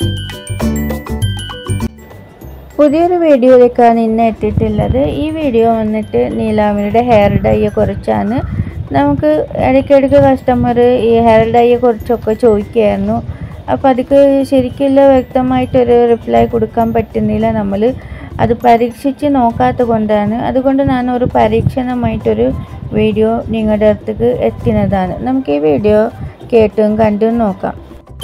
പുതിയൊരു വീഡിയോയിലേക്കാണ് ഇന്ന് എത്തിയിട്ടുള്ളത് ഈ വീഡിയോ വന്നിട്ട് നീലാമിയുടെ ഹെയർ ഡൈയെ കുറിച്ചാണ് നമുക്ക് ഇടയ്ക്കിടയ്ക്ക് കസ്റ്റമർ ഈ ഹെയർ ഡൈയെ കുറിച്ചൊക്കെ ചോദിക്കുകയായിരുന്നു അപ്പോൾ അതിക്ക് ശരിക്കുള്ള വ്യക്തമായിട്ടൊരു റിപ്ലൈ കൊടുക്കാൻ പറ്റുന്നില്ല നമ്മൾ അത് പരീക്ഷിച്ച് നോക്കാത്ത കൊണ്ടാണ് അതുകൊണ്ട് ഞാൻ ഒരു പരീക്ഷണമായിട്ടൊരു വീഡിയോ നിങ്ങളുടെ അടുത്തേക്ക് എത്തുന്നതാണ് നമുക്ക് ഈ വീഡിയോ കേട്ടും കണ്ടും നോക്കാം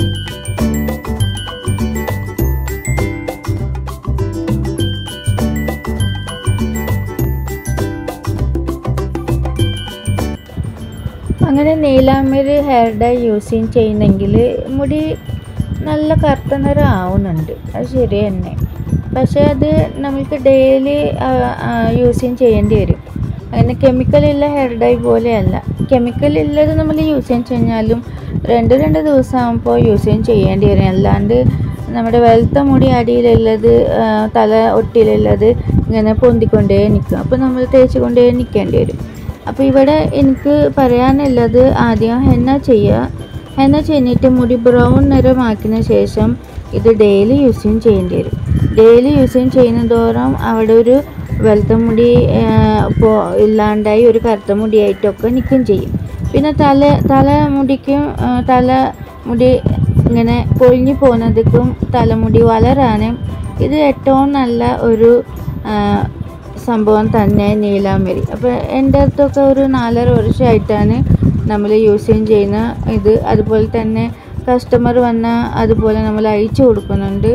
അങ്ങനെ നീലാമ്പരി ഹെയർ ഡൈ യൂസ് ചെയ്യുന്നെങ്കിൽ മുടി നല്ല കറുത്ത നിറം ആവുന്നുണ്ട് അത് ശരി തന്നെ പക്ഷേ അത് നമുക്ക് ഡെയിലി യൂസ് ചെയ്യേണ്ടി വരും അങ്ങനെ കെമിക്കലുള്ള ഹെയർ ഡൈ പോലെയല്ല കെമിക്കൽ ഉള്ളത് നമ്മൾ യൂസ് ചെയ്ത് കഴിഞ്ഞാലും രണ്ട് രണ്ട് ദിവസം ആകുമ്പോൾ യൂസ് ചെയ്യേണ്ടി വരും അല്ലാണ്ട് നമ്മുടെ വെളുത്ത മുടി അടിയിലുള്ളത് ആ, തല ഒട്ടിയിലുള്ളത് ഇങ്ങനെ പൊന്തിക്കൊണ്ടേ നിൽക്കും അപ്പോൾ നമ്മൾ തേച്ച് കൊണ്ടേ നിൽക്കേണ്ടി വരും അപ്പോൾ ഇവിടെ എനിക്ക് പറയാനുള്ളത് ആദ്യം ഹെന്ന ചെയ്യുക ഹെന്ന ചെയ്തിട്ട് മുടി ബ്രൗൺ നിറമാക്കിയതിന് ശേഷം ഇത് ഡെയിലി യൂസിങ് ചെയ്യേണ്ടി വരും ഡെയിലി യൂസിങ് ചെയ്യുന്നതോറും അവിടെ ഒരു വെളുത്ത മുടി ഇപ്പോൾ ഇല്ലാണ്ടായി ഒരു കറുത്ത മുടിയായിട്ടൊക്കെ നിൽക്കും ചെയ്യും പിന്നെ തല തല മുടിക്കും ആ, തല മുടി ഇങ്ങനെ കൊഴിഞ്ഞു പോകുന്നതിക്കും തലമുടി വളരാനും ഇത് ഏറ്റവും നല്ല ഒരു ആ, സംഭവം തന്നെ നീലാമ്പരി അപ്പോൾ എൻ്റെ അടുത്തൊക്കെ ഒരു നാലര വർഷമായിട്ടാണ് നമ്മൾ യൂസ് ചെയ്യുന്ന ഇത് അതുപോലെ തന്നെ കസ്റ്റമർ വന്നാൽ അതുപോലെ നമ്മൾ അയച്ചു കൊടുക്കുന്നുണ്ട്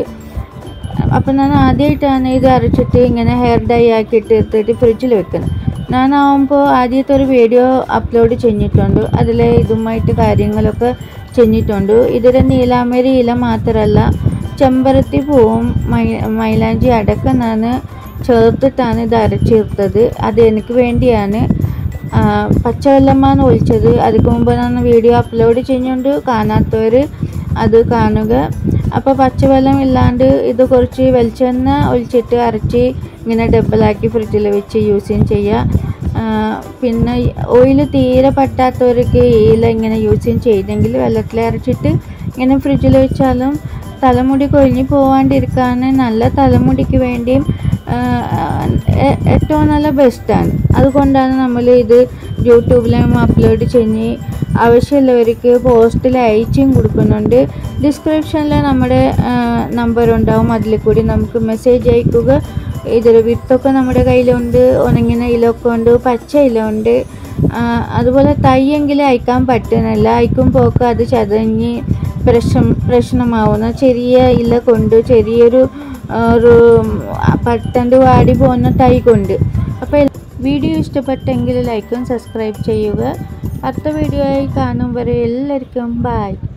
അപ്പം ഞാൻ ആദ്യമായിട്ടാണ് ഇത് അരച്ചിട്ട് ഇങ്ങനെ ഹെയർ ഡൈ ആക്കിയിട്ട് എടുത്തിട്ട് ഫ്രിഡ്ജിൽ വെക്കുന്നത് ഞാനാവുമ്പോൾ ആദ്യത്തെ ഒരു വീഡിയോ അപ്ലോഡ് ചെയ്തിട്ടുണ്ട് അതിൽ ഇതുമായിട്ട് കാര്യങ്ങളൊക്കെ ചെയ്തിട്ടുണ്ട് ഇതിൽ നീലാമ്പരി ഇല മാത്രമല്ല ചെമ്പരത്തി പൂവും മൈ മൈലാഞ്ചി അടക്കം ഞാൻ ചേർത്തിട്ടാണ് ഇത് അരച്ചെടുത്തത് അത് എനിക്ക് വേണ്ടിയാണ് ആ, പച്ചവെള്ളമാണ് ഒഴിച്ചത് അതിക്ക് മുമ്പ് ഞാൻ വീഡിയോ അപ്ലോഡ് ചെയ്യുന്നുണ്ട് കാണാത്തവർ അത് കാണുക അപ്പോൾ പച്ചവെള്ളം ഇല്ലാണ്ട് ഇത് കുറച്ച് വെളിച്ചെണ്ണ ഒഴിച്ചിട്ട് അരച്ച് ഇങ്ങനെ ഡബിളാക്കി ഫ്രിഡ്ജിൽ വെച്ച് യൂസ് ചെയ്യുക ആ, പിന്നെ ഓയിൽ തീരെ പറ്റാത്തവർക്ക് ഈല ഇങ്ങനെ യൂസ് ചെയ്തെങ്കിൽ വെള്ളത്തിൽ അരച്ചിട്ട് ഇങ്ങനെ ഫ്രിഡ്ജിൽ വെച്ചാലും തലമുടി കൊഴിഞ്ഞു പോവാണ്ടിരിക്കാൻ നല്ല തലമുടിക്ക് വേണ്ടിയും ആ, ഏ- ഏറ്റവും നല്ല ബെസ്റ്റാണ് അതുകൊണ്ടാണ് നമ്മൾ ഇത് യൂട്യൂബിലും അപ്ലോഡ് ചെയ്ത് ആവശ്യമുള്ളവർക്ക് പോസ്റ്റിൽ അയച്ചും കൊടുക്കുന്നുണ്ട് ഡിസ്ക്രിപ്ഷനിൽ നമ്മുടെ നമ്പർ ഉണ്ടാവും അതിൽ കൂടി നമുക്ക് മെസ്സേജ് അയക്കുക ഇതിൽ വിത്തൊക്കെ നമ്മുടെ കയ്യിലുണ്ട് ഉണങ്ങിന ഇലൊക്കെ ഉണ്ട് പച്ച ഇല ഉണ്ട് ആ, അതുപോലെ തൈയെങ്കിൽ അയക്കാൻ പറ്റുന്നില്ല അയക്കുമ്പോൾ അത് ചതഞ്ഞ് പ്രശ്നം പ്രശ്നമാവുന്ന ചെറിയ ഇല കൊണ്ട് ചെറിയൊരു ആ, ഒരു പട്ടണ്ട് വാടി പോകുന്ന തൈ കൊണ്ട് അപ്പോൾ വീഡിയോ ഇഷ്ടപ്പെട്ടെങ്കിൽ ലൈക്കും സബ്സ്ക്രൈബ് ചെയ്യുക അടുത്ത വീഡിയോ ആയി കാണും വരെ എല്ലാവർക്കും ബായ്